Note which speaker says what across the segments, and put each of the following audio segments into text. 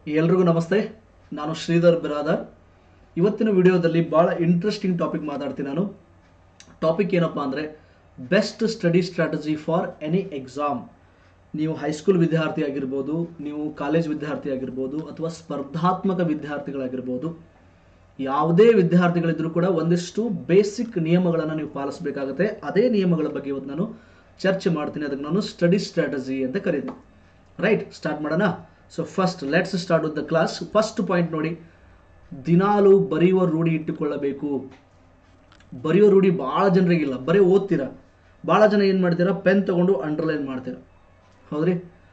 Speaker 1: ಎಲ್ರಿಗೂ ನಮಸ್ತೆ ನಾನು ಶ್ರೀಧರ್ ಬಿರಾದರ್ ಇವತ್ತಿನ ವಿಡಿಯೋದಲ್ಲಿ ಭಾಳ ಇಂಟ್ರೆಸ್ಟಿಂಗ್ ಟಾಪಿಕ್ ಮಾತಾಡ್ತೀನಿ ನಾನು ಟಾಪಿಕ್ ಏನಪ್ಪ ಅಂದರೆ best study strategy for any exam ನೀವು ಹೈಸ್ಕೂಲ್ ವಿದ್ಯಾರ್ಥಿ ಆಗಿರ್ಬೋದು ನೀವು ಕಾಲೇಜ್ ವಿದ್ಯಾರ್ಥಿ ಆಗಿರ್ಬೋದು ಅಥವಾ ಸ್ಪರ್ಧಾತ್ಮಕ ವಿದ್ಯಾರ್ಥಿಗಳಾಗಿರ್ಬೋದು ಯಾವುದೇ ವಿದ್ಯಾರ್ಥಿಗಳಿದ್ರೂ ಕೂಡ ಒಂದಿಷ್ಟು ಬೇಸಿಕ್ ನಿಯಮಗಳನ್ನು ನೀವು ಪಾಲಿಸಬೇಕಾಗುತ್ತೆ ಅದೇ ನಿಯಮಗಳ ಬಗ್ಗೆ ಇವತ್ತು ನಾನು ಚರ್ಚೆ ಮಾಡ್ತೀನಿ ಅದಕ್ಕೆ ನಾನು ಸ್ಟಡಿ ಸ್ಟ್ರಾಟಜಿ ಅಂತ ಕರೀತೀನಿ ರೈಟ್ ಸ್ಟಾರ್ಟ್ ಮಾಡೋಣ so first let's start with the class first point ನೋಡಿ ದಿನಾಲು ಬರೆಯುವ ರೂಢಿ ಇಟ್ಟುಕೊಳ್ಳಬೇಕು ಬರೆಯೋ ರೂಢಿ ಭಾಳ ಜನರಿಗಿಲ್ಲ ಬರೀ ಓದ್ತೀರಾ ಭಾಳ ಜನ ಏನು ಮಾಡ್ತೀರಾ ಪೆನ್ ತಗೊಂಡು ಅಂಡರ್ಲೈನ್ ಮಾಡ್ತೀರಾ ಹೌದ್ರಿ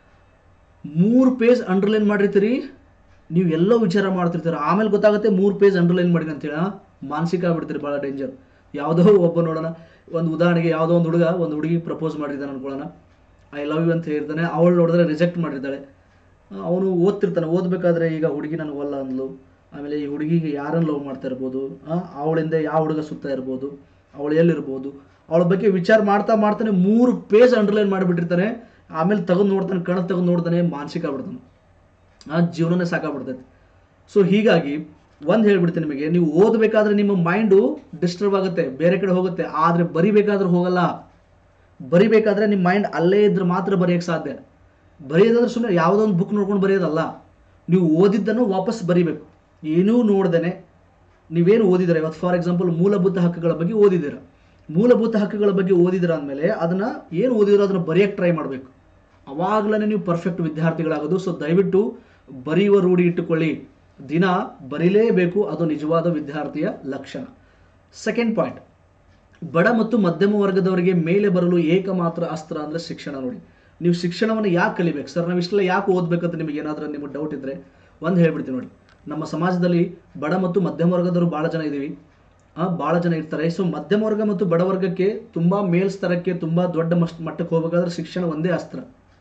Speaker 1: ಮೂರು ಪೇಜ್ ಅಂಡರ್ಲೈನ್ ಮಾಡಿರ್ತೀರಿ ನೀವು ಎಲ್ಲೋ ವಿಚಾರ ಮಾಡ್ತಿರ್ತೀರ ಆಮೇಲೆ ಗೊತ್ತಾಗುತ್ತೆ ಮೂರು ಪೇಜ್ ಅಂಡರ್ಲೈನ್ ಮಾಡಿ ಅಂತೇಳಿ ಆ? ಮಾನಸಿಕ ಆಗ್ಬಿಡ್ತೀರಿ ಭಾಳ ಡೇಂಜರ್ ಯಾವುದೋ ಒಬ್ಬ ನೋಡೋಣ ಒಂದು ಉದಾಹರಣೆಗೆ ಯಾವುದೋ ಒಂದು ಹುಡುಗ ಒಂದು ಹುಡುಗಿ ಪ್ರಪೋಸ್ ಮಾಡಿದ್ದಾನೆ ಅನ್ಕೊಳ್ಳೋಣ ಐ ಲವ್ ಯು ಅಂತ ಹೇಳ್ತಾನೆ ಅವಳು ನೋಡಿದ್ರೆ ರಿಜೆಕ್ಟ್ ಮಾಡಿದ್ದಾಳೆ ಅವನು ಓದ್ತಿರ್ತಾನೆ ಓದಬೇಕಾದ್ರೆ ಈಗ ಹುಡುಗಿ ನನಗೆ ಒಲ್ಲ ಅಂದ್ಲು ಆಮೇಲೆ ಈ ಹುಡುಗಿಗೆ ಯಾರನ್ನು ಲವ್ ಮಾಡ್ತಾ ಇರ್ಬೋದು ಆ, ಅವಳಿಂದ ಯಾವ ಹುಡುಗ ಸುತ್ತ ಇರ್ಬೋದು ಅವಳು ಎಲ್ಲಿರ್ಬೋದು ಅವಳ ಬಗ್ಗೆ ವಿಚಾರ ಮಾಡ್ತಾ ಮಾಡ್ತಾನೆ ಮೂರು ಪೇಜ್ ಅಂಡರ್ಲೈನ್ ಮಾಡಿಬಿಟ್ಟಿರ್ತಾನೆ ಆಮೇಲೆ ತೆಗೆದು ನೋಡ್ತಾನೆ ಕಣ ತೆಗೆದು ನೋಡ್ತಾನೆ ಮಾನಸಿಕ ಆಗ್ಬಿಡ್ತಾನೆ ಆ ಜೀವನನೇ ಸಾಕಾಗ್ಬಿಡ್ತೈತೆ ಸೊ ಹೀಗಾಗಿ ಒಂದು ಹೇಳ್ಬಿಡ್ತೀನಿ ನಿಮಗೆ ನೀವು ಓದಬೇಕಾದ್ರೆ ನಿಮ್ಮ ಮೈಂಡು ಡಿಸ್ಟರ್ಬ್ ಆಗುತ್ತೆ ಬೇರೆ ಕಡೆ ಹೋಗುತ್ತೆ ಆದರೆ ಬರಿಬೇಕಾದ್ರೆ ಹೋಗಲ್ಲ ಬರಿಬೇಕಾದ್ರೆ ನಿಮ್ಮ ಮೈಂಡ್ ಅಲ್ಲೇ ಇದ್ರೆ ಮಾತ್ರ ಬರೆಯೋಕ್ಕೆ ಸಾಧ್ಯ ಬರೆಯೋದಾದ್ರೆ ಸುಮ್ಮನೆ ಯಾವುದೋ ಒಂದು ಬುಕ್ ನೋಡ್ಕೊಂಡು ಬರೆಯೋದಲ್ಲ ನೀವು ಓದಿದ್ದನ್ನು ವಾಪಸ್ ಬರಿಬೇಕು ಏನೂ ನೋಡ್ದೇನೆ ನೀವೇನು ಓದಿದ್ದೀರ ಇವತ್ತು ಫಾರ್ ಎಕ್ಸಾಂಪಲ್ ಮೂಲಭೂತ ಹಕ್ಕುಗಳ ಬಗ್ಗೆ ಓದಿದ್ದೀರ ಮೂಲಭೂತ ಹಕ್ಕುಗಳ ಬಗ್ಗೆ ಓದಿದಿರ ಅಂದಮೇಲೆ ಅದನ್ನು ಏನು ಓದಿದಿರೋ ಅದನ್ನು ಬರೆಯೋಕ್ಕೆ ಟ್ರೈ ಮಾಡಬೇಕು ಅವಾಗಲೇ ನೀವು ಪರ್ಫೆಕ್ಟ್ ವಿದ್ಯಾರ್ಥಿಗಳಾಗೋದು ಸೊ ದಯವಿಟ್ಟು ಬರೆಯುವ ರೂಢಿ ಇಟ್ಟುಕೊಳ್ಳಿ ದಿನ ಬರೀಲೇಬೇಕು ಅದು ನಿಜವಾದ ವಿದ್ಯಾರ್ಥಿಯ ಲಕ್ಷಣ ಸೆಕೆಂಡ್ ಪಾಯಿಂಟ್ ಬಡ ಮತ್ತು ಮಧ್ಯಮ ವರ್ಗದವರಿಗೆ ಮೇಲೆ ಬರಲು ಏಕಮಾತ್ರ ಅಸ್ತ್ರ ಅಂದರೆ ಶಿಕ್ಷಣ ನೋಡಿ ನೀವು ಶಿಕ್ಷಣವನ್ನು ಯಾಕೆ ಕಲಿಬೇಕು ಸರ್ ನಾವು ಇಷ್ಟೆಲ್ಲ ಯಾಕೆ ಓದಬೇಕಂತ ನಿಮಗೆ ಏನಾದರೂ ನಿಮಗೆ ಡೌಟ್ ಇದ್ದರೆ ಒಂದು ಹೇಳ್ಬಿಡ್ತೀನಿ ನೋಡಿ ನಮ್ಮ ಸಮಾಜದಲ್ಲಿ ಬಡ ಮತ್ತು ಮಧ್ಯಮ ವರ್ಗದವರು ಭಾಳ ಜನ ಇದ್ದೀವಿ ಭಾಳ ಜನ ಇರ್ತಾರೆ ಸೊ ಮಧ್ಯಮ ವರ್ಗ ಮತ್ತು ಬಡವರ್ಗಕ್ಕೆ ತುಂಬ ಮೇಲ್ಸ್ತರಕ್ಕೆ ತುಂಬ ದೊಡ್ಡ ಮಸ್ಟ್ ಮಟ್ಟಕ್ಕೆ ಹೋಗಬೇಕಾದ್ರೆ ಶಿಕ್ಷಣ ಒಂದೇ ಅಸ್ತ್ರ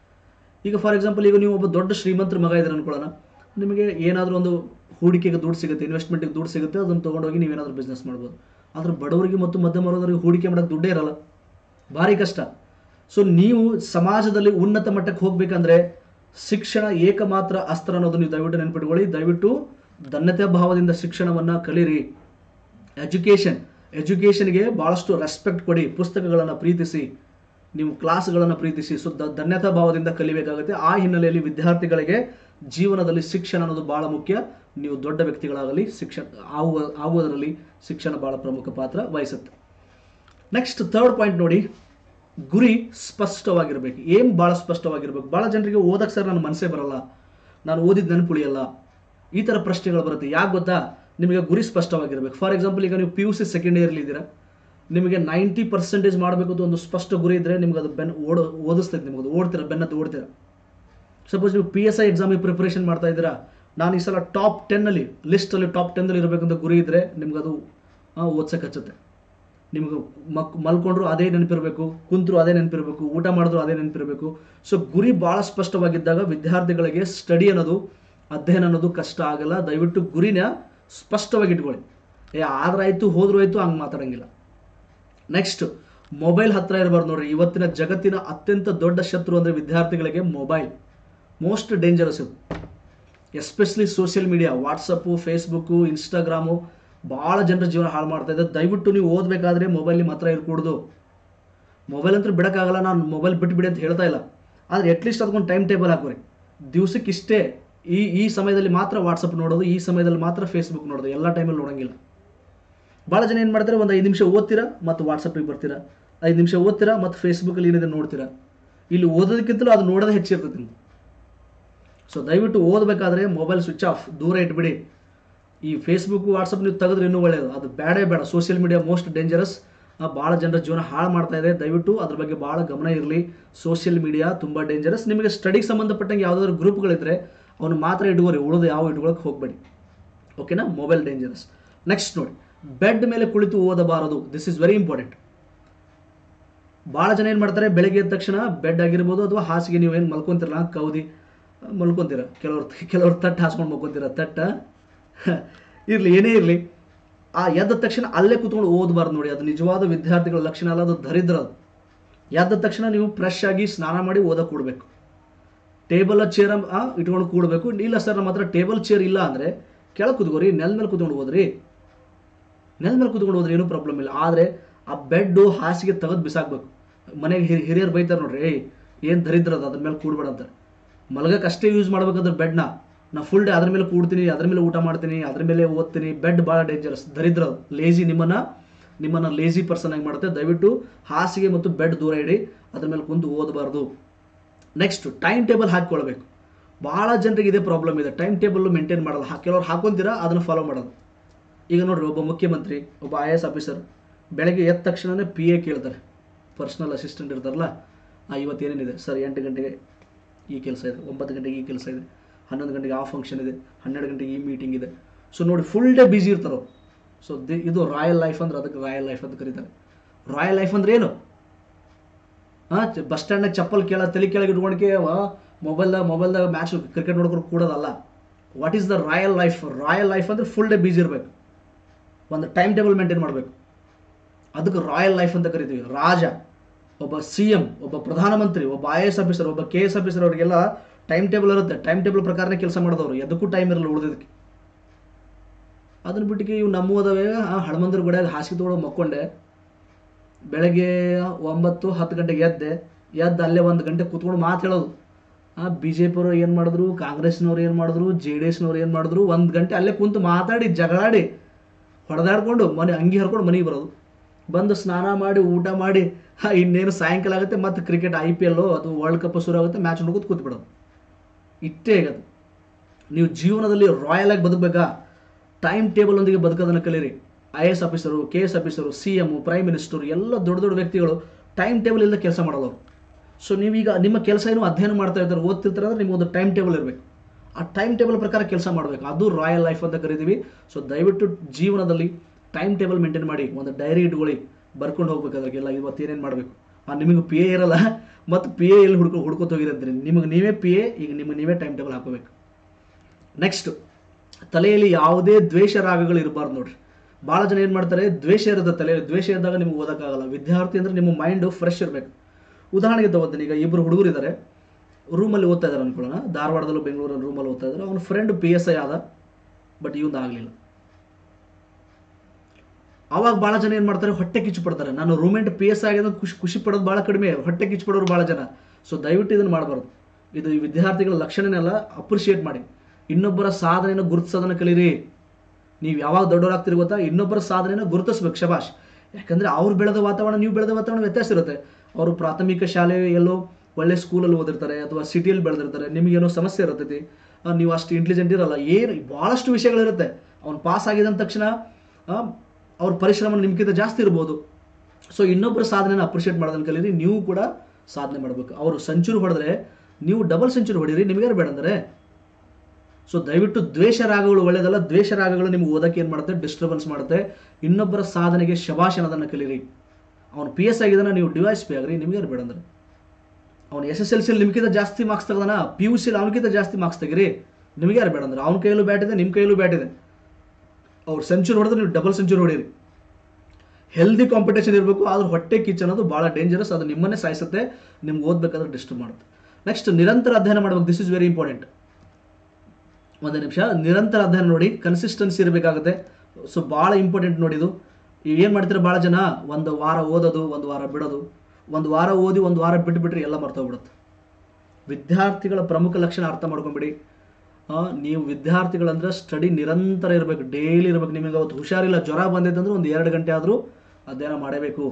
Speaker 1: ಈಗ ಫಾರ್ ಎಕ್ಸಾಂಪಲ್ ಈಗ ನೀವು ಒಬ್ಬ ದೊಡ್ಡ ಶ್ರೀಮಂತರ ಮಗ ಇದ್ರೆ ಅನ್ಕೊಳ್ಳೋಣ ನಿಮಗೆ ಏನಾದರೂ ಒಂದು ಹೂಡಿಕೆಗೆ ದುಡ್ಡು ಸಿಗುತ್ತೆ ಇನ್ವೆಸ್ಟ್ಮೆಂಟಿಗೆ ದುಡ್ಡು ಸಿಗುತ್ತೆ ಅದನ್ನು ತೊಗೊಂಡೋಗಿ ನೀವೇನಾದರೂ ಬಿಸ್ನೆಸ್ ಮಾಡ್ಬೋದು ಆದರೆ ಬಡವರಿಗೆ ಮತ್ತು ಮಧ್ಯಮ ವರ್ಗದವರಿಗೆ ಹೂಡಿಕೆ ಮಾಡೋಕ್ಕೆ ದುಡ್ಡೇ ಇರಲ್ಲ ಭಾರಿ ಕಷ್ಟ ಸೊ ನೀವು ಸಮಾಜದಲ್ಲಿ ಉನ್ನತ ಮಟ್ಟಕ್ಕೆ ಹೋಗ್ಬೇಕಂದ್ರೆ ಶಿಕ್ಷಣ ಏಕಮಾತ್ರ ಅಸ್ತ್ರ ಅನ್ನೋದು ನೀವು ದಯವಿಟ್ಟು ನೆನ್ಪಿಟ್ಕೊಳ್ಳಿ ದಯವಿಟ್ಟು ಧನ್ಯತೆ ಭಾವದಿಂದ ಶಿಕ್ಷಣವನ್ನು ಕಲೀರಿ ಎಜುಕೇಷನ್ ಎಜುಕೇಷನ್ಗೆ ಭಾಳಷ್ಟು ರೆಸ್ಪೆಕ್ಟ್ ಕೊಡಿ ಪುಸ್ತಕಗಳನ್ನು ಪ್ರೀತಿಸಿ ನೀವು ಕ್ಲಾಸ್ಗಳನ್ನು ಪ್ರೀತಿಸಿ ಸೊ ದ ಧನ್ಯತಾ ಭಾವದಿಂದ ಕಲಿಬೇಕಾಗುತ್ತೆ ಆ ಹಿನ್ನೆಲೆಯಲ್ಲಿ ವಿದ್ಯಾರ್ಥಿಗಳಿಗೆ ಜೀವನದಲ್ಲಿ ಶಿಕ್ಷಣ ಅನ್ನೋದು ಭಾಳ ಮುಖ್ಯ ನೀವು ದೊಡ್ಡ ವ್ಯಕ್ತಿಗಳಾಗಲಿ ಶಿಕ್ಷಣ ಆಗುವ ಆಗುವುದರಲ್ಲಿ ಶಿಕ್ಷಣ ಭಾಳ ಪ್ರಮುಖ ಪಾತ್ರ ವಹಿಸುತ್ತೆ ನೆಕ್ಸ್ಟ್ ಥರ್ಡ್ ಪಾಯಿಂಟ್ ನೋಡಿ ಗುರಿ ಸ್ಪಷ್ಟವಾಗಿರ್ಬೇಕು ಏನು ಭಾಳ ಸ್ಪಷ್ಟವಾಗಿರ್ಬೇಕು ಭಾಳ ಜನರಿಗೆ ಓದಕ್ಕೆ ಸರ್ ನನ್ನ ಮನಸ್ಸೇ ಬರಲ್ಲ ನಾನು ಓದಿದ ನೆನಪುಳಿಯಲ್ಲ ಈ ಥರ ಪ್ರಶ್ನೆಗಳು ಬರುತ್ತೆ ಯಾಕೆ ಗೊತ್ತಾ ನಿಮಗೆ ಗುರಿ ಸ್ಪಷ್ಟವಾಗಿರ್ಬೇಕು ಫಾರ್ ಎಕ್ಸಾಂಪಲ್ ಈಗ ನೀವು ಪಿ ಯು ಸಿ ಸೆಕೆಂಡ್ ಇಯರ್ಲಿ ಇದ್ದೀರಾ ನಿಮಗೆ ನೈಂಟಿ ಪರ್ಸೆಂಟೇಜ್ ಮಾಡಬೇಕು ಅಂತ ಒಂದು ಸ್ಪಷ್ಟ ಗುರಿ ಇದ್ದರೆ ನಿಮ್ಗೆ ಅದು ಬೆನ್ ಓಡೋ ಓದಿಸ್ತೈತೆ ನಿಮ್ಗೆ ಅದು ಓಡ್ತೀರಾ ಬೆನ್ನತ್ತು ಓಡ್ತೀರಾ ಸಪೋಸ್ ನೀವು ಪಿ ಎಸ್ ಐ ಎಕ್ಸಾಮಿಗೆ ಪ್ರಿಪ್ರೇಷನ್ ಮಾಡ್ತಾ ಇದ್ದೀರಾ ನಾನು ಈ ಸಲ ಟಾಪ್ ಟೆನ್ನಲ್ಲಿ ಲಿಸ್ಟಲ್ಲಿ ಟಾಪ್ ಟೆನ್ನಲ್ಲಿ ಇರಬೇಕಂತ ಗುರಿ ಇದ್ದರೆ ನಿಮ್ಗೆ ಅದು ಓದ್ಸಕ್ಕೆ ಹಚ್ಚುತ್ತೆ ನಿಮ್ಗೆ ಮಕ್ ಮಲ್ಕೊಂಡ್ರು ಅದೇ ನೆನಪಿರಬೇಕು ಕುಂತರು ಅದೇ ನೆನಪಿರಬೇಕು ಊಟ ಮಾಡಿದ್ರು ಅದೇ ನೆನಪಿರಬೇಕು ಸೊ ಗುರಿ ಭಾಳ ಸ್ಪಷ್ಟವಾಗಿದ್ದಾಗ ವಿದ್ಯಾರ್ಥಿಗಳಿಗೆ ಸ್ಟಡಿ ಅನ್ನೋದು ಅಧ್ಯಯನ ಅನ್ನೋದು ಕಷ್ಟ ಆಗಲ್ಲ ದಯವಿಟ್ಟು ಗುರಿನ ಸ್ಪಷ್ಟವಾಗಿ ಇಟ್ಕೊಳ್ಳಿ ಏ ಆದ್ರಾಯ್ತು ಹೋದ್ರೂ ಆಯ್ತು ಹಂಗೆ ಮಾತಾಡಂಗಿಲ್ಲ ನೆಕ್ಸ್ಟ್ ಮೊಬೈಲ್ ಹತ್ರ ಇರಬಾರ್ದು ನೋಡ್ರಿ ಇವತ್ತಿನ ಜಗತ್ತಿನ ಅತ್ಯಂತ ದೊಡ್ಡ ಶತ್ರು ಅಂದರೆ ವಿದ್ಯಾರ್ಥಿಗಳಿಗೆ ಮೊಬೈಲ್ ಮೋಸ್ಟ್ ಡೇಂಜರಸ್ ಇದು especially social media WhatsApp Facebook Instagram ಭಾಳ ಜನರ ಜೀವನ ಹಾಳು ಮಾಡ್ತಾ ಇದೆ ದಯವಿಟ್ಟು ನೀವು ಓದಬೇಕಾದ್ರೆ ಮೊಬೈಲ್ ನಿಮ್ಮ ಹತ್ರ ಇರ್ಕೂಡ್ದು ಮೊಬೈಲ್ ಅಂತೂ ಬಿಡೋಕ್ಕಾಗಲ್ಲ ನಾನು ಮೊಬೈಲ್ ಬಿಟ್ಬಿಡಿ ಅಂತ ಹೇಳ್ತಾ ಇಲ್ಲ ಆದರೆ ಅಟ್ಲೀಸ್ಟ್ ಅದಕ್ಕೊಂದು ಟೈಮ್ ಟೇಬಲ್ ಹಾಕೋರಿ ದಿವ್ಸಕ್ಕೆ ಇಷ್ಟೇ ಈ ಈ ಸಮಯದಲ್ಲಿ ಮಾತ್ರ ವಾಟ್ಸಪ್ ನೋಡೋದು ಈ ಸಮಯದಲ್ಲಿ ಮಾತ್ರ ಫೇಸ್ಬುಕ್ ನೋಡೋದು ಎಲ್ಲ ಟೈಮಲ್ಲಿ ನೋಡೋಂಗಿಲ್ಲ ಭಾಳ ಜನ ಏನು ಮಾಡ್ತಾರೆ ಒಂದು ಐದು ನಿಮಿಷ ಓದ್ತೀರಾ ಮತ್ತು ವಾಟ್ಸಪ್ಪಿಗೆ ಬರ್ತೀರಾ ಐದು ನಿಮಿಷ ಓದ್ತೀರಾ ಮತ್ತು ಫೇಸ್ಬುಕ್ಕಲ್ಲಿ ಏನಿದೆ ನೋಡ್ತೀರಾ ಇಲ್ಲಿ ಓದೋದಕ್ಕಿಂತಲೂ ಅದು ನೋಡೋದೇ ಹೆಚ್ಚಿರ್ತದೆ ನಿಮ್ಗೆ ಸೊ ದಯವಿಟ್ಟು ಓದಬೇಕಾದ್ರೆ ಮೊಬೈಲ್ ಸ್ವಿಚ್ ಆಫ್ ದೂರ ಇಟ್ಬಿಡಿ ಈ ಫೇಸ್ಬುಕ್ ವಾಟ್ಸಪ್ ನೀವು ತೆಗೆದ್ರೆ ಇನ್ನೂ ಒಳ್ಳೆಯದು ಅದು ಬೇಡೇ ಬೇಡ ಸೋಷಿಯಲ್ ಮೀಡಿಯಾ ಮೋಸ್ಟ್ ಡೇಂಜರಸ್ ಭಾಳ ಜನರ ಜೀವನ ಹಾಳು ಮಾಡ್ತಾ ಇದೆ ದಯವಿಟ್ಟು ಅದ್ರ ಬಗ್ಗೆ ಭಾಳ ಗಮನ ಇರಲಿ ಸೋಷಿಯಲ್ ಮೀಡಿಯಾ ತುಂಬ ಡೇಂಜರಸ್ ನಿಮಗೆ ಸ್ಟಡಿಗೆ ಸಂಬಂಧಪಟ್ಟಂಗೆ ಯಾವುದಾದ್ರು ಗ್ರೂಪ್ಗಳಿದ್ರೆ ಅವನು ಮಾತ್ರ ಇಟ್ಕೋರಿ ಉಳಿದು ಯಾವ ಇಟ್ಕೊಳಕ್ಕೆ ಹೋಗಬೇಡಿ ಓಕೆನಾ ಮೊಬೈಲ್ ಡೇಂಜರಸ್ ನೆಕ್ಸ್ಟ್ ನೋಡಿ ಬೆಡ್ ಮೇಲೆ ಕುಳಿತು ಓದಬಾರದು ದಿಸ್ ಇಸ್ ವೆರಿ ಇಂಪಾರ್ಟೆಂಟ್ ಭಾಳ ಜನ ಏನು ಮಾಡ್ತಾರೆ ಬೆಳಗ್ಗೆ ಎದ್ದ ತಕ್ಷಣ ಬೆಡ್ ಆಗಿರ್ಬೋದು ಅಥವಾ ಹಾಸಿಗೆ ನೀವು ಏನು ಮಲ್ಕೊಂತಿರಲ್ಲ ಕೌದಿ ಮಲ್ಕೊಂತೀರ ಕೆಲವ್ರು ಕೆಲವ್ರು ತಟ್ಟು ಹಾಸ್ಕೊಂಡು ಮಲ್ಕೊಂತೀರ ತಟ್ಟ ಇರಲಿ ಏನೇ ಇರಲಿ ಆ ಎದ್ದ ತಕ್ಷಣ ಅಲ್ಲೇ ಕೂತ್ಕೊಂಡು ಓದಬಾರ್ದು ನೋಡಿ ಅದು ನಿಜವಾದ ವಿದ್ಯಾರ್ಥಿಗಳ ಲಕ್ಷಣ ಅಲ್ಲ ಅದು ದರಿದ್ರ ಅದು ಎದ್ದ ತಕ್ಷಣ ನೀವು ಫ್ರೆಶ್ ಆಗಿ ಸ್ನಾನ ಮಾಡಿ ಓದಕ್ಕೆ ಕೊಡಬೇಕು ಟೇಬಲ್ ಚೇರ್ ಇಟ್ಕೊಂಡು ಕೂಡಬೇಕು ಇಲ್ಲ ಸರ್ ನಮ್ಮ ಹತ್ರ ಟೇಬಲ್ ಚೇರ್ ಇಲ್ಲ ಅಂದರೆ ಕೆಳಗೆ ಕೂತ್ಕೋರಿ ನೆಲ ಮೇಲೆ ಕೂತ್ಕೊಂಡು ಹೋದ್ರಿ ನೆಲ ಮೇಲೆ ಕೂತ್ಕೊಂಡು ಹೋದ್ರೆ ಏನೂ ಪ್ರಾಬ್ಲಮ್ ಇಲ್ಲ ಆದರೆ ಆ ಬೆಡ್ಡು ಹಾಸಿಗೆ ತೆಗೆದು ಬಿಸಾಕ್ಬೇಕು ಮನೆಗೆ ಹಿರಿ ಹಿರಿಯರು ಬೈತಾರೆ ನೋಡ್ರಿ ಏಯ್ ಏನು ದರಿದ್ರ ಅದು ಅದ್ರ ಮೇಲೆ ಕೂಡ್ಬೇಡ ಅಂತಾರೆ ಮಲಗಕ್ಕೆ ಅಷ್ಟೇ ಯೂಸ್ ಮಾಡ್ಬೇಕಾದ್ರೆ ಬೆಡ್ನ ನಾ ಫುಲ್ ಡೇ ಅದ್ರ ಮೇಲೆ ಕೂಡ್ತೀನಿ ಅದ್ರ ಮೇಲೆ ಊಟ ಮಾಡ್ತೀನಿ ಅದ್ರ ಮೇಲೆ ಓದ್ತೀನಿ ಬೆಡ್ ಭಾಳ ಡೇಂಜರಸ್ ದರಿದ್ರ ಲೇಜಿ ನಿಮ್ಮನ್ನ ನಿಮ್ಮನ್ನ ಲೇಜಿ ಪರ್ಸನ್ ಆಗಿ ಮಾಡುತ್ತೆ ದಯವಿಟ್ಟು ಹಾಸಿಗೆ ಮತ್ತು ಬೆಡ್ ದೂರ ಇಡಿ ಅದ್ರ ಮೇಲೆ ಕುಂತು ಓದಬಾರ್ದು ನೆಕ್ಸ್ಟ್ ಟೈಮ್ ಟೇಬಲ್ ಹಾಕ್ಕೊಳ್ಬೇಕು ಭಾಳ ಜನರಿಗೆ ಇದೇ ಪ್ರಾಬ್ಲಮ್ ಇದೆ ಟೈಮ್ ಟೇಬಲ್ ಮೇಂಟೈನ್ ಮಾಡಲ್ಲ ಹಾ- ಕೆಲವ್ರು ಹಾಕೊಂತೀರಾ ಅದನ್ನು ಫಾಲೋ ಮಾಡೋದು ಈಗ ನೋಡ್ರಿ ಒಬ್ಬ ಮುಖ್ಯಮಂತ್ರಿ ಒಬ್ಬ ಐ ಎಸ್ ಆಫೀಸರ್ ಬೆಳಗ್ಗೆ ಎದ್ದ ತಕ್ಷಣನೇ ಪಿ ಎ ಕೇಳ್ತಾರೆ ಪರ್ಸ್ನಲ್ ಅಸಿಸ್ಟೆಂಟ್ ಇರ್ತಾರಲ್ಲ ಆ, ಇವತ್ತು ಏನೇನಿದೆ ಸರ್ ಎಂಟು ಗಂಟೆಗೆ ಈ ಕೆಲಸ ಇದೆ ಒಂಬತ್ತು ಗಂಟೆಗೆ ಈ ಕೆಲಸ ಇದೆ ಹನ್ನೊಂದು ಗಂಟೆಗೆ ಆ ಫಂಕ್ಷನ್ ಇದೆ ಹನ್ನೆರಡು ಗಂಟೆಗೆ ಈ ಮೀಟಿಂಗ್ ಇದೆ ಸೊ ನೋಡಿ ಫುಲ್ ಡೇ ಬ್ಯುಸಿ ಇರ್ತಾರೆ ಅವ್ರು ಸೊ ದಿ ಇದು ರಾಯಲ್ ಲೈಫ್ ಅಂದ್ರೆ ಅದಕ್ಕೆ ರಾಯಲ್ ಲೈಫ್ ಅಂತ ಕರೀತಾರೆ ರಾಯಲ್ ಲೈಫ್ ಅಂದ್ರೆ ಏನು ಹಾಂ ಬಸ್ ಸ್ಟ್ಯಾಂಡ್ನಾಗ ಚಪ್ಪಲ್ ಕೇಳ ತಲೆ ಕೆಳಗೆ ಇಟ್ಕೊಂಡ್ಕೆ ಮೊಬೈಲ್ದಾಗ ಮೊಬೈಲ್ದಾಗ ಮ್ಯಾಚ್ ಕ್ರಿಕೆಟ್ ನೋಡ್ಕೊಂಡು ಕೂಡೋದಲ್ಲ what is the royal life royal life ಅಂದ್ರೆ ಫುಲ್ ಡೇ ಬ್ಯುಸಿ ಇರಬೇಕು ಒಂದು ಟೈಮ್ ಟೇಬಲ್ ಮೇಂಟೈನ್ ಮಾಡಬೇಕು ಅದಕ್ಕೆ ರಾಯಲ್ ಲೈಫ್ ಅಂತ ಕರಿತೀವಿ ರಾಜ ಒಬ್ಬ ಸಿ ಎಂ ಒಬ್ಬ ಪ್ರಧಾನಮಂತ್ರಿ ಒಬ್ಬ ಐ ಎಸ್ ಆಫೀಸರ್ ಒಬ್ಬ ಕೆ ಎಸ್ ಆಫೀಸರ್ ಅವರಿಗೆಲ್ಲ ಟೈಮ್ ಟೇಬಲ್ ಇರುತ್ತೆ ಟೈಮ್ ಟೇಬಲ್ ಪ್ರಕಾರನೇ ಕೆಲಸ ಮಾಡಿದವರು ಎದಕ್ಕೂ ಟೈಮ್ ಇರಲ್ಲ ಉಳಿದಕ್ಕೆ ಅದನ್ನ ಬಿಟ್ಟಿಗೆ ಇವು ನಮ್ಮ ಓದವೆ ಹಳಮಂದ್ರ ಗುಡಿಯಾಗ ಹಾಸಿಗೆ ತೊಗೊಳೋ ಮಕ್ಕೊಂಡೆ ಬೆಳಗ್ಗೆ ಒಂಬತ್ತು ಹತ್ತು ಗಂಟೆಗೆ ಎದ್ದೆ ಎದ್ದು ಅಲ್ಲೇ ಒಂದು ಗಂಟೆ ಕೂತ್ಕೊಂಡು ಮಾತು ಹೇಳೋದು ಆ ಬಿ ಜೆ ಪಿಯವರು ಏನು ಮಾಡಿದ್ರು ಕಾಂಗ್ರೆಸ್ನವ್ರು ಏನು ಮಾಡಿದ್ರು ಜೆ ಡಿ ಎಸ್ನವ್ರು ಏನು ಮಾಡಿದ್ರು ಒಂದು ಗಂಟೆ ಅಲ್ಲೇ ಕುಂತು ಮಾತಾಡಿ ಜಗಳಾಡಿ ಹೊಡೆದಾಡ್ಕೊಂಡು ಮನೆ ಅಂಗಿ ಹರ್ಕೊಂಡು ಮನೆಗೆ ಬರೋದು ಬಂದು ಸ್ನಾನ ಮಾಡಿ ಊಟ ಮಾಡಿ ಹಾ, ಇನ್ನೇನು ಸಾಯಂಕಾಲ ಆಗುತ್ತೆ ಮತ್ತೆ ಕ್ರಿಕೆಟ್ ಐ ಪಿ ಎಲ್ಲು ಅಥವಾ ವರ್ಲ್ಡ್ ಕಪ್ ಶುರು ಆಗುತ್ತೆ ಮ್ಯಾಚ್ ನೋಡ್ಕೊತ ಕೂತ್ಬಿಡೋದು ಇಷ್ಟೇ ಆಗದು ನೀವು ಜೀವನದಲ್ಲಿ ರಾಯಲ್ ಆಗಿ ಬದುಕಬೇಕಾ ಟೈಮ್ ಟೇಬಲ್ ಒಂದಿಗೆ ಬದುಕೋದನ್ನು ಕಲೀರಿ I S officer K S officer C M prime minister ಎಲ್ಲ ದೊಡ್ಡ ದೊಡ್ಡ ವ್ಯಕ್ತಿಗಳು ಟೈಮ್ ಟೇಬಲ್ ಇಲ್ಲದೆ ಕೆಲಸ ಮಾಡೋದು ಸೊ ನೀವೀಗ ನಿಮ್ಮ ಕೆಲಸ ಏನು ಅಧ್ಯಯನ ಮಾಡ್ತಾ ಇರ್ತಾರೆ ಓದ್ತಿರ್ತಾರೆ ಅಂದ್ರೆ ನಿಮ್ಗೆ ಒಂದು ಟೈಮ್ ಟೇಬಲ್ ಇರಬೇಕು ಆ ಟೈಮ್ ಟೇಬಲ್ ಪ್ರಕಾರ ಕೆಲಸ ಮಾಡಬೇಕು ಅದು ರಾಯಲ್ ಲೈಫ್ ಅಂತ ಕರಿತೀವಿ ಸೊ ದಯವಿಟ್ಟು ಜೀವನದಲ್ಲಿ ಟೈಮ್ ಟೇಬಲ್ ಮೇಂಟೈನ್ ಮಾಡಿ ಒಂದು ಡೈರಿ ಇಟ್ಕೊಳ್ಳಿ ಬರ್ಕೊಂಡು ಹೋಗ್ಬೇಕು ಅದ್ರಿಗೆಲ್ಲ ಇವತ್ತು ಏನೇನು ಮಾಡಬೇಕು ಆ ನಿಮಗೆ ಪಿ ಎ ಇರಲ್ಲ ಮತ್ತು ಪಿ ಎ ಎಲ್ಲಿ ಹುಡ್ಕೊ ಹುಡ್ಕೊತ ಹೋಗಿರಂತೀರಿ ನಿಮಗೆ ನೀವೇ ಪಿ ಎ ಈಗ ನಿಮಗೆ ನೀವೇ ಟೈಮ್ ಟೇಬಲ್ ಹಾಕೋಬೇಕು ನೆಕ್ಸ್ಟ್ ತಲೆಯಲ್ಲಿ ಯಾವುದೇ ದ್ವೇಷ ರಾಗಗಳು ಇರಬಾರ್ದು ನೋಡ್ರಿ ಭಾಳ ಜನ ಏನು ಮಾಡ್ತಾರೆ ದ್ವೇಷ ಇರುತ್ತೆ ತಲೆಯಲ್ಲಿ ದ್ವೇಷ ಇದ್ದಾಗ ನಿಮ್ಗೆ ಓದೋಕ್ಕಾಗಲ್ಲ ವಿದ್ಯಾರ್ಥಿ ಅಂದ್ರೆ ನಿಮ್ಮ ಮೈಂಡು ಫ್ರೆಶ್ ಇರಬೇಕು ಉದಾಹರಣೆಗೆ ತಗೋತೀನಿ ಈಗ ಇಬ್ಬರು ಹುಡುಗರು ಇದ್ದಾರೆ ರೂಮಲ್ಲಿ ಓದ್ತಾ ಇದ್ದಾರೆ ಅನ್ಕೊಳ್ಳೋಣ ಧಾರವಾಡದಲ್ಲೂ ಬೆಂಗಳೂರಲ್ಲಿ ರೂಮಲ್ಲಿ ಓದ್ತಾ ಇದ್ದಾರೆ ಅವನ ಫ್ರೆಂಡ್ ಪಿ ಎಸ್ ಐ ಆದ ಬಟ್ ಇವಂದು ಆಗಲಿಲ್ಲ ಅವಾಗ ಭಾಳ ಜನ ಏನು ಮಾಡ್ತಾರೆ ಹೊಟ್ಟೆ ಕಿಚ್ಚು ಪಡ್ತಾರೆ ನಾನು ರೂಮೆಂಟ್ ಪಿ ಎಸ್ ಆಗಿದೆ ಖುಷಿ ಖುಷಿ ಪಡೋದು ಭಾಳ ಕಡಿಮೆ ಹೊಟ್ಟೆ ಕಿಚ್ಚು ಪಡೋರು ಭಾಳ ಜನ ಸೊ ದಯವಿಟ್ಟು ಇದನ್ನು ಮಾಡಬಾರ್ದು ಇದು ಈ ವಿದ್ಯಾರ್ಥಿಗಳ ಲಕ್ಷಣನೆಲ್ಲ ಅಪ್ರಿಷಿಯೇಟ್ ಮಾಡಿ ಇನ್ನೊಬ್ಬರ ಸಾಧನೆಯನ್ನು ಗುರುತಿಸೋದನ್ನು ಕಲೀರಿ ನೀವು ಯಾವಾಗ ದೊಡ್ಡವರಾಗ್ತೀರಿ ಗೊತ್ತಾ ಇನ್ನೊಬ್ಬರ ಸಾಧನೆಯನ್ನು ಗುರುತಿಸ್ಬೇಕು ಶಬಾಷ್ ಯಾಕಂದ್ರೆ ಅವ್ರು ಬೆಳೆದ ವಾತಾವರಣ ನೀವು ಬೆಳೆದ ವಾತಾವರಣ ವ್ಯತ್ಯಾಸ ಇರುತ್ತೆ ಅವರು ಪ್ರಾಥಮಿಕ ಶಾಲೆ ಎಲ್ಲೋ ಒಳ್ಳೆ ಸ್ಕೂಲಲ್ಲಿ ಓದಿರ್ತಾರೆ ಅಥವಾ ಸಿಟಿಯಲ್ಲಿ ಬೆಳೆದಿರ್ತಾರೆ ನಿಮಗೇನೋ ಸಮಸ್ಯೆ ಇರ್ತೈತಿ ಆ, ನೀವು ಅಷ್ಟು ಇಂಟೆಲಿಜೆಂಟ್ ಇರಲ್ಲ ಏನು ಭಾಳಷ್ಟು ವಿಷಯಗಳಿರುತ್ತೆ ಅವ್ನು ಪಾಸ್ ಆಗಿದ ತಕ್ಷಣ ಆ, ಅವ್ರ ಪರಿಶ್ರಮ ನಿಮ್ಗಿಂತ ಜಾಸ್ತಿ ಇರ್ಬೋದು ಸೊ ಇನ್ನೊಬ್ಬರ ಸಾಧನೆನ ಅಪ್ರಿಷಿಯೇಟ್ ಮಾಡೋದನ್ನ ಕಲೀರಿ ನೀವು ಕೂಡ ಸಾಧನೆ ಮಾಡಬೇಕು ಅವರು ಸೆಂಚುರಿ ಹೊಡೆದ್ರೆ ನೀವು ಡಬಲ್ ಸೆಂಚುರಿ ಹೊಡೀರಿ ನಿಮಗೇನು ಬೇಡ ಅಂದರೆ ಸೊ ದಯವಿಟ್ಟು ದ್ವೇಷ ರಾಗಗಳು ಒಳ್ಳೆಯದಲ್ಲ ದ್ವೇಷ ರಾಗಗಳು ನಿಮ್ಗೆ ಓದಕ್ಕೆ ಏನು ಮಾಡುತ್ತೆ ಡಿಸ್ಟರ್ಬೆನ್ಸ್ ಮಾಡುತ್ತೆ ಇನ್ನೊಬ್ಬರ ಸಾಧನೆಗೆ ಶಭಾಷಣದನ್ನು ಕಲೀರಿ ಅವನು ಪಿ ಎಸ್ ಆಗಿದ್ದಾನ ನೀವು ಡಿವೈಸ್ ಪಿ ಆಗ್ರಿ ನಿಮ್ಗೆ ಬೇಡ ಅಂದ್ರೆ ಅವ್ನು ಎಸ್ ಎಸ್ ಎಲ್ ಸಿಲಿ ನಿಮ್ಗಿಂತ ಜಾಸ್ತಿ ಮಾರ್ಕ್ಸ್ ತೆಗ್ದಾನ ಪಿ ಯು ಸಿಲಿ ಅವನಿಗಿಂತ ಜಾಸ್ತಿ ಮಾರ್ಕ್ಸ್ ತೆಗಿರಿ ನಿಮಗೆ ಯಾರು ಬೇಡ ಅಂದ್ರೆ ಅವ್ನ ಕೈಯಲ್ಲೂ ಬ್ಯಾಟ್ ಇದೆ ನಿಮ್ಮ ಕೈಯಲ್ಲೂ ಬ್ಯಾಟ್ ಇದೆ ಅವ್ರು ಸೆಂಚುರಿ ಹೊಡೆದ್ರೆ ನೀವು ಡಬಲ್ ಸೆಂಚುರಿ ಹೊಡೀರಿ ಹೆಲ್ದಿ ಕಾಂಪಿಟೇಷನ್ ಇರಬೇಕು ಆದ್ರೆ ಹೊಟ್ಟೆ ಕಿಚ್ ಅನ್ನೋದು ಭಾಳ ಡೇಂಜರಸ್ ಅದು ನಿಮ್ಮನ್ನೇ ಸಾಯಿಸುತ್ತೆ ನಿಮ್ಗೆ ಓದಬೇಕಾದ್ರೆ ಡಿಸ್ಟರ್ಬ್ ಮಾಡುತ್ತೆ ನೆಕ್ಸ್ಟ್ ನಿರಂತರ ಅಧ್ಯಯನ ಮಾಡಬೇಕು ದಿಸ್ ಇಸ್ ವೆರಿ ಇಂಪಾರ್ಟೆಂಟ್ ಒಂದು ನಿಮಿಷ ನಿರಂತರ ಅಧ್ಯಯನ ನೋಡಿ ಕನ್ಸಿಸ್ಟೆನ್ಸಿ ಇರಬೇಕಾಗುತ್ತೆ ಸೊ ಭಾಳ ಇಂಪಾರ್ಟೆಂಟ್ ನೋಡಿ ಇದು ಏನು ಮಾಡ್ತಾರೆ ಭಾಳ ಜನ ಒಂದು ವಾರ ಓದೋದು ಒಂದು ವಾರ ಬಿಡೋದು ಒಂದು ವಾರ ಓದಿ ಒಂದು ವಾರ ಬಿಟ್ಬಿಟ್ರೆ ಎಲ್ಲ ಮರ್ತೋಗ್ಬಿಡುತ್ತೆ ವಿದ್ಯಾರ್ಥಿಗಳ ಪ್ರಮುಖ ಲಕ್ಷಣ ಅರ್ಥ ಮಾಡ್ಕೊಂಬಿಡಿ ಆ, ನೀವು ವಿದ್ಯಾರ್ಥಿಗಳಂದ್ರೆ ಸ್ಟಡಿ ನಿರಂತರ ಇರಬೇಕು ಡೈಲಿ ಇರಬೇಕು ನಿಮಗೆ ಅವತ್ತು ಹುಷಾರಿಲ್ಲ ಜ್ವರ ಬಂದಿದೆ ಅಂದ್ರೆ ಒಂದು ಎರಡು ಗಂಟೆ ಆದರೂ ಅಧ್ಯಯನ ಮಾಡಬೇಕು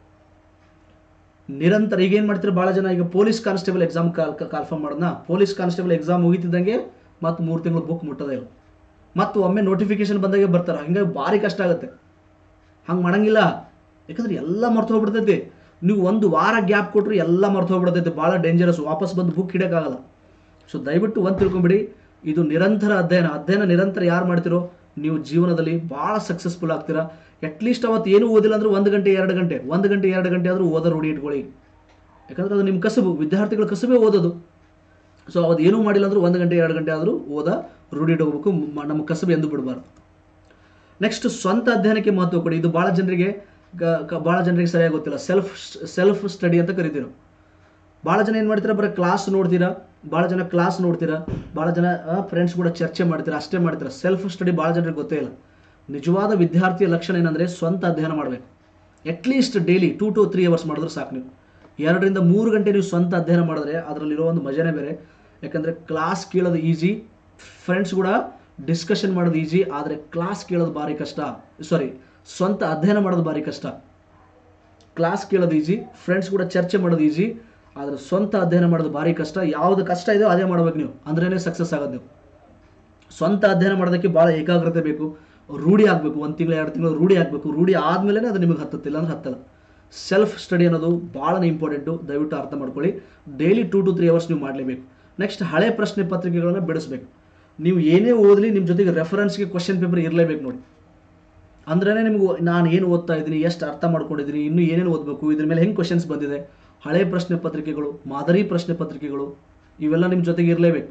Speaker 1: ನಿರಂತರ ಈಗ ಏನು ಮಾಡ್ತಾರೆ ಭಾಳ ಜನ ಈಗ ಪೊಲೀಸ್ ಕಾನ್ಸ್ಟೇಬಲ್ ಎಕ್ಸಾಮ್ ಕಾಲ್ಫಾರ್ಮ್ ಮಾಡೋಣ ಪೊಲೀಸ್ ಕಾನ್ಸ್ಟೇಬಲ್ ಎಕ್ಸಾಮ್ ಮುಗಿತಿದ್ದಂಗೆ ಮತ್ತು ಮೂರು ತಿಂಗಳು ಬುಕ್ ಮುಟ್ಟೋದೇ ಇಲ್ಲ ಮತ್ತು ಒಮ್ಮೆ ನೋಟಿಫಿಕೇಶನ್ ಬಂದಾಗೆ ಬರ್ತಾರೆ ಹಂಗಾಗಿ ಭಾರಿ ಕಷ್ಟ ಆಗುತ್ತೆ ಹಂಗೆ ಮಾಡಂಗಿಲ್ಲ ಯಾಕಂದ್ರೆ ಎಲ್ಲ ಮರ್ತು ಹೋಗ್ಬಿಡ್ತೈತಿ ನೀವು ಒಂದು ವಾರ ಗ್ಯಾಪ್ ಕೊಟ್ಟರು ಎಲ್ಲ ಮರ್ತು ಹೋಗ್ಬಿಡ್ತೈತಿ ಭಾಳ ಡೇಂಜರಸ್ ವಾಪಸ್ ಬಂದು ಬುಕ್ ಹಿಡಿಯೋಕ್ಕಾಗಲ್ಲ ಸೊ ದಯವಿಟ್ಟು ಒಂದು ತಿಳ್ಕೊಂಬಿಡಿ ಇದು ನಿರಂತರ ಅಧ್ಯಯನ ಅಧ್ಯಯನ ನಿರಂತರ ಯಾರು ಮಾಡ್ತಿರೋ ನೀವು ಜೀವನದಲ್ಲಿ ಭಾಳ ಸಕ್ಸಸ್ಫುಲ್ ಆಗ್ತೀರಾ ಅಟ್ಲೀಸ್ಟ್ ಅವತ್ತು ಏನೂ ಓದಿಲ್ಲ ಅಂದ್ರೆ ಒಂದು ಗಂಟೆ ಎರಡು ಗಂಟೆ ಒಂದು ಗಂಟೆ ಎರಡು ಗಂಟೆ ಆದರೂ ಓದೋ ರೂಢಿ ಇಟ್ಕೊಳ್ಳಿ ಯಾಕಂದ್ರೆ ಅದು ನಿಮ್ಮ ಕಸಬು ವಿದ್ಯಾರ್ಥಿಗಳ ಕಸಬೇ ಓದೋದು ಸೊ ಅವತ್ತು ಏನೂ ಮಾಡಿಲ್ಲ ಅಂದ್ರೆ ಒಂದು ಗಂಟೆ ಎರಡು ಗಂಟೆ ಆದರೂ ಓದ ರೂಢಿ ಇಟ್ಕೋಬೇಕು ಮ- ನಮ್ಮ ಕಸಬು ಎಂದು ಬಿಡಬಾರ್ದು ನೆಕ್ಸ್ಟ್ ಸ್ವಂತ ಅಧ್ಯಯನಕ್ಕೆ ಮಹತ್ವ ಕೊಡಿ ಇದು ಭಾಳ ಜನರಿಗೆ ಗ- ಕ- ಭಾಳ ಜನರಿಗೆ ಸರಿಯಾಗಿ ಗೊತ್ತಿಲ್ಲ ಸೆಲ್ಫ್ ಸೆಲ್ಫ್ ಸ್ಟಡಿ ಅಂತ ಕರಿತೀವಿ ನಾವು ಭಾಳ ಜನ ಏನು ಮಾಡ್ತೀರಾ ಬರೀ ಕ್ಲಾಸ್ ನೋಡ್ತೀರಾ ಭಾಳ ಜನ ಕ್ಲಾಸ್ ನೋಡ್ತೀರಾ ಭಾಳ ಜನ ಫ್ರೆಂಡ್ಸ್ ಕೂಡ ಚರ್ಚೆ ಮಾಡ್ತೀರಾ ಅಷ್ಟೇ ಮಾಡ್ತೀರಾ ಸೆಲ್ಫ್ ಸ್ಟಡಿ ಭಾಳ ಜನರಿಗೆ ಗೊತ್ತೇ ಇಲ್ಲ ನಿಜವಾದ ವಿದ್ಯಾರ್ಥಿಯ ಲಕ್ಷಣ ಏನಂದರೆ ಸ್ವಂತ ಅಧ್ಯಯನ ಮಾಡಬೇಕು at least daily two to three hours ಮಾಡಿದ್ರೆ ಸಾಕು ನೀವು ಎರಡರಿಂದ ಮೂರು ಗಂಟೆ ನೀವು ಸ್ವಂತ ಅಧ್ಯಯನ ಮಾಡಿದ್ರೆ ಅದರಲ್ಲಿರೋ ಒಂದು ಮಜಾನೇ ಬೇರೆ ಯಾಕಂದರೆ ಕ್ಲಾಸ್ ಕೇಳೋದು ಈಸಿ ಫ್ರೆಂಡ್ಸ್ ಕೂಡ ಡಿಸ್ಕಷನ್ ಮಾಡೋದು ಈಸಿ ಆದರೆ ಕ್ಲಾಸ್ ಕೇಳೋದು ಭಾರಿ ಕಷ್ಟ ಸಾರಿ ಸ್ವಂತ ಅಧ್ಯಯನ ಮಾಡೋದು ಭಾರಿ ಕಷ್ಟ ಕ್ಲಾಸ್ ಕೇಳೋದು ಈಸಿ ಫ್ರೆಂಡ್ಸ್ ಕೂಡ ಚರ್ಚೆ ಮಾಡೋದು ಈಸಿ ಆದರೆ ಸ್ವಂತ ಅಧ್ಯಯನ ಮಾಡೋದು ಭಾರಿ ಕಷ್ಟ ಯಾವುದು ಕಷ್ಟ ಇದೆಯೋ ಅದೇ ಮಾಡ್ಬೇಕು ನೀವು ಅಂದ್ರೇ ಸಕ್ಸಸ್ ಆಗೋದು ನೀವು ಸ್ವಂತ ಅಧ್ಯಯನ ಮಾಡೋದಕ್ಕೆ ಭಾಳ ಏಕಾಗ್ರತೆ ಬೇಕು ರೂಢಿ ಆಗಬೇಕು ಒಂದು ತಿಂಗಳು ಎರಡು ತಿಂಗಳು ರೂಢಿ ಆಗಬೇಕು ರೂಢಿ ಆದಮೇಲೆ ಅದು ನಿಮಗೆ ಹತ್ತುತ್ತಿಲ್ಲ ಅಂದ್ರೆ ಹತ್ತಲ್ಲ ಸೆಲ್ಫ್ ಸ್ಟಡಿ ಅನ್ನೋದು ಭಾಳ ಇಂಪಾರ್ಟೆಂಟು ದಯವಿಟ್ಟು ಅರ್ಥ ಮಾಡ್ಕೊಳ್ಳಿ daily two to three hours ನೀವು ಮಾಡಲೇಬೇಕು ನೆಕ್ಸ್ಟ್ ಹಳೆ ಪ್ರಶ್ನೆ ಪತ್ರಿಕೆಗಳನ್ನು ಬಿಡಿಸ್ಬೇಕು ನೀವು ಏನೇ ಓದಲಿ ನಿಮ್ಮ ಜೊತೆಗೆ ರೆಫರೆನ್ಸ್ಗೆ ಕ್ವಶನ್ ಪೇಪರ್ ಇರಲೇಬೇಕು ನೋಡಿ ಅಂದ್ರೇ ನಿಮ್ಗೆ ನಾನು ಏನು ಓದ್ತಾ ಇದ್ದೀನಿ ಎಷ್ಟು ಅರ್ಥ ಮಾಡ್ಕೊಂಡಿದ್ದೀನಿ ಇನ್ನೂ ಏನೇನು ಓದಬೇಕು ಇದ್ರ ಮೇಲೆ ಹೆಂಗೆ ಕ್ವಶನ್ಸ್ ಬಂದಿದೆ ಹಳೆ ಪ್ರಶ್ನೆ ಪತ್ರಿಕೆಗಳು ಮಾದರಿ ಪ್ರಶ್ನೆ ಪತ್ರಿಕೆಗಳು ಇವೆಲ್ಲ ನಿಮ್ಮ ಜೊತೆಗೆ ಇರಲೇಬೇಕು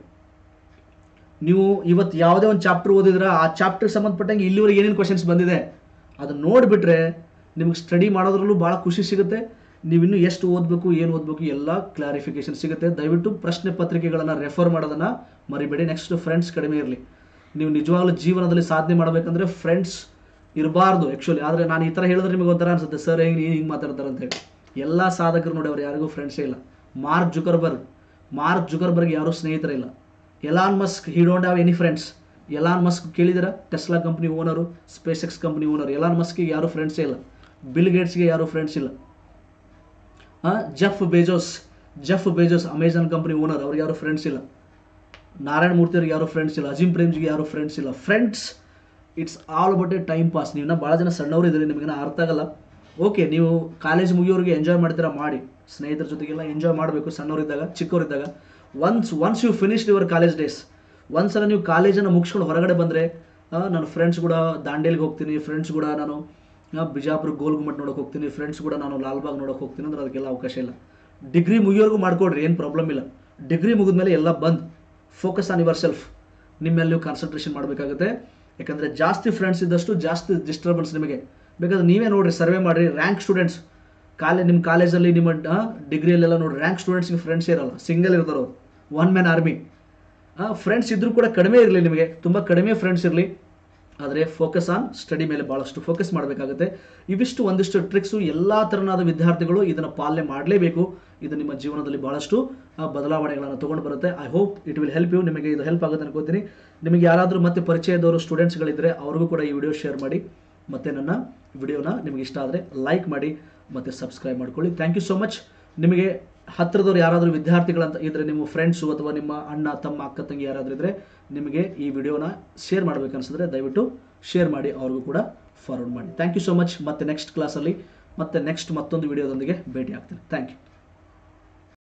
Speaker 1: ನೀವು ಇವತ್ತು ಯಾವುದೇ ಒಂದು ಚಾಪ್ಟರ್ ಓದಿದ್ರೆ ಆ ಚಾಪ್ಟರ್ಗೆ ಸಂಬಂಧಪಟ್ಟಂಗೆ ಇಲ್ಲಿವರೆಗೆ ಏನೇನು ಕ್ವಶನ್ಸ್ ಬಂದಿದೆ ಅದನ್ನ ನೋಡಿಬಿಟ್ರೆ ನಿಮ್ಗೆ ಸ್ಟಡಿ ಮಾಡೋದ್ರಲ್ಲೂ ಭಾಳ ಖುಷಿ ಸಿಗುತ್ತೆ ನೀವು ಇನ್ನೂ ಎಷ್ಟು ಓದಬೇಕು ಏನು ಓದಬೇಕು ಎಲ್ಲ ಕ್ಲಾರಿಫಿಕೇಶನ್ ಸಿಗುತ್ತೆ ದಯವಿಟ್ಟು ಪ್ರಶ್ನೆ ಪತ್ರಿಕೆಗಳನ್ನು ರೆಫರ್ ಮಾಡೋದನ್ನು ಮರಿಬೇಡಿ ನೆಕ್ಸ್ಟ್ ಫ್ರೆಂಡ್ಸ್ ಕಡಿಮೆ ಇರಲಿ ನೀವು ನಿಜವಾಗ್ಲೂ ಜೀವನದಲ್ಲಿ ಸಾಧನೆ ಮಾಡಬೇಕಂದ್ರೆ ಫ್ರೆಂಡ್ಸ್ ಇರಬಾರ್ದು ಆ್ಯಕ್ಚುಲಿ ಆದರೆ ನಾನು ಈ ಥರ ಹೇಳಿದ್ರೆ ನಿಮಗೆ ಒಂಥರ ಅನ್ಸುತ್ತೆ ಸರ್ ಹೆಂಗೆ ನೀನು ಹಿಂಗೆ ಮಾತಾಡ್ತಾರೆ ಅಂತ ಹೇಳಿ ಎಲ್ಲ ಸಾಧಕರು ನೋಡಿ ಅವ್ರು ಯಾರಿಗೂ ಫ್ರೆಂಡ್ಸೇ ಇಲ್ಲ ಮಾರ್ಕ್ ಜುಕರ್ಬರ್ಗ್ ಮಾರ್ಕ್ ಜುಕರ್ಬರ್ಗ್ ಯಾರೂ ಸ್ನೇಹಿತರಿಲ್ಲ Elon Musk he don't have any friends Elon Musk ಕೇಳಿದಿರ Tesla company owner SpaceX company owner Elon ಮಸ್ಕಿಗೆ ಯಾರು ಫ್ರೆಂಡ್ಸೇ ಇಲ್ಲ ಬಿಲ್ ಗೇಟ್ಸ್ಗೆ ಯಾರು ಫ್ರೆಂಡ್ಸ್ ಇಲ್ಲ Jeff Bezos Jeff Bezos Amazon company owner ಅವ್ರಿಗೆ ಯಾರು ಫ್ರೆಂಡ್ಸ್ ಇಲ್ಲ ನಾರಾಯಣ ಮೂರ್ತಿ ಅವ್ರಿಗೆ ಯಾರು ಫ್ರೆಂಡ್ಸ್ ಇಲ್ಲ ಅಜಿಮ್ ಪ್ರೇಮ್ಜಿಗೆ ಯಾರು ಫ್ರೆಂಡ್ಸ್ ಇಲ್ಲ friends it's all about a time pass ನೀವು ಭಾಳ ಜನ ಸಣ್ಣವರು ಇದ್ದೀರಿ ನಿಮಗಿನ ಅರ್ಥ ಆಗಲ್ಲ ಓಕೆ ನೀವು ಕಾಲೇಜ್ ಮುಗಿಯೋರಿಗೆ ಎಂಜಾಯ್ ಮಾಡ್ತೀರಾ ಮಾಡಿ ಸ್ನೇಹಿತರ ಜೊತೆಗೆಲ್ಲ ಎಂಜಾಯ್ ಮಾಡಬೇಕು ಸಣ್ಣವರಿದ್ದಾಗ ಚಿಕ್ಕವರಿದ್ದಾಗ once once you finished your college days ಒಂದ್ಸಲ ನೀವು ಕಾಲೇಜನ್ನು ಮುಗಿಸ್ಕೊಂಡು ಹೊರಗಡೆ ಬಂದರೆ ನನ್ನ ಫ್ರೆಂಡ್ಸ್ ಕೂಡ ದಾಂಡೇಲಿಗೆ ಹೋಗ್ತೀನಿ ಫ್ರೆಂಡ್ಸ್ ಕೂಡ ನಾನು ಆ, ಬಿಜಾಪುರ ಗೋಲ್ ಗುಮ್ಮಟ್ ನೋಡೋಕೆ ಹೋಗ್ತೀನಿ ಫ್ರೆಂಡ್ಸ್ ಕೂಡ ನಾನು ಲಾಲ್ಬಾಗ್ ನೋಡೋಕೆ ಹೋಗ್ತೀನಿ ಅಂದ್ರೆ ಅದಕ್ಕೆಲ್ಲ ಅವಕಾಶ ಇಲ್ಲ ಡಿಗ್ರಿ ಮುಗಿಯೋರ್ಗೂ ಮಾಡ್ಕೊಡ್ರಿ ಏನು ಪ್ರಾಬ್ಲಮ್ ಇಲ್ಲ ಡಿಗ್ರಿ ಮುಗಿದ್ಮೇಲೆ ಎಲ್ಲ ಬಂದ್ ಫೋಕಸ್ ಆನ್ ಯುವರ್ ಸೆಲ್ಫ್ ನಿಮ್ಮ ಮೇಲೆ ನೀವು ಕಾನ್ಸಂಟ್ರೇಷನ್ ಮಾಡಬೇಕಾಗುತ್ತೆ ಯಾಕಂದರೆ ಜಾಸ್ತಿ ಫ್ರೆಂಡ್ಸ್ ಇದ್ದಷ್ಟು ಜಾಸ್ತಿ ಡಿಸ್ಟರ್ಬೆನ್ಸ್ ನಿಮಗೆ ಬೇಕಾದ್ರೆ ನೀವೇ ನೋಡಿರಿ ಸರ್ವೆ ಮಾಡಿರಿ ರ್ಯಾಂಕ್ ಸ್ಟೂಡೆಂಟ್ಸ್ ಕಾಲೇ ನಿಮ್ಮ ಕಾಲೇಜಲ್ಲಿ ನಿಮ್ಮ ಡಿಗ್ರಿಯಲ್ಲೆಲ್ಲ ನೋಡಿ ರ್ಯಾಂಕ್ ಸ್ಟೂಡೆಂಟ್ಸ್ಗೆ ಫ್ರೆಂಡ್ಸ್ ಇರಲ್ಲ ಸಿಂಗಲ್ ಇರ್ತಾರೆ ಅವ್ರು ಒನ್ ಮ್ಯಾನ್ ಆರ್ಮಿ ಫ್ರೆಂಡ್ಸ್ ಇದ್ರೂ ಕೂಡ ಕಡಿಮೆ ಇರಲಿ ನಿಮಗೆ ತುಂಬ ಕಡಿಮೆ ಫ್ರೆಂಡ್ಸ್ ಇರಲಿ ಆದರೆ ಫೋಕಸ್ ಆನ್ ಸ್ಟಡಿ ಮೇಲೆ ಭಾಳಷ್ಟು ಫೋಕಸ್ ಮಾಡಬೇಕಾಗುತ್ತೆ ಇವಿಷ್ಟು ಒಂದಿಷ್ಟು ಟ್ರಿಕ್ಸು ಎಲ್ಲ ಥರನಾದ ವಿದ್ಯಾರ್ಥಿಗಳು ಇದನ್ನು ಪಾಲನೆ ಮಾಡಲೇಬೇಕು ಇದು ನಿಮ್ಮ ಜೀವನದಲ್ಲಿ ಭಾಳಷ್ಟು ಆ, ಬದಲಾವಣೆಗಳನ್ನು ತೊಗೊಂಡು ಬರುತ್ತೆ I hope it will help you ನಿಮಗೆ ಇದು ಹೆಲ್ಪ್ ಆಗುತ್ತೆ ಅನ್ಕೋತೀನಿ ನಿಮಗೆ ಯಾರಾದರೂ ಮತ್ತೆ ಪರಿಚಯದವರು ಸ್ಟೂಡೆಂಟ್ಸ್ಗಳಿದ್ದರೆ ಅವ್ರಿಗೂ ಕೂಡ ಈ ವಿಡಿಯೋ ಶೇರ್ ಮಾಡಿ ಮತ್ತು ನನ್ನ ವಿಡಿಯೋನ ನಿಮಗೆ ಇಷ್ಟ ಆದರೆ ಲೈಕ್ ಮಾಡಿ ಮತ್ತು ಸಬ್ಸ್ಕ್ರೈಬ್ ಮಾಡ್ಕೊಳ್ಳಿ ಥ್ಯಾಂಕ್ ಯು ಸೋ ಮಚ್ ನಿಮಗೆ ಹತ್ತಿರದವ್ರು ಯಾರಾದರೂ ವಿದ್ಯಾರ್ಥಿಗಳಂತ ಇದ್ದರೆ ನಿಮ್ಮ ಫ್ರೆಂಡ್ಸು ಅಥವಾ ನಿಮ್ಮ ಅಣ್ಣ ತಮ್ಮ ಅಕ್ಕ ತಂಗಿ ಯಾರಾದರೂ ಇದ್ದರೆ ನಿಮಗೆ ಈ ವಿಡಿಯೋನ ಶೇರ್ ಮಾಡಬೇಕು ಅನಿಸಿದ್ರೆ ದಯವಿಟ್ಟು ಶೇರ್ ಮಾಡಿ ಅವ್ರಿಗೂ ಕೂಡ ಫಾರ್ವರ್ಡ್ ಮಾಡಿ ಥ್ಯಾಂಕ್ ಯು ಸೋ ಮಚ್ ಮತ್ತೆ ನೆಕ್ಸ್ಟ್ ಕ್ಲಾಸಲ್ಲಿ ಮತ್ತೆ ನೆಕ್ಸ್ಟ್ ಮತ್ತೊಂದು ವಿಡಿಯೋದೊಂದಿಗೆ ಭೇಟಿ ಆಗ್ತೀನಿ ಥ್ಯಾಂಕ್ ಯು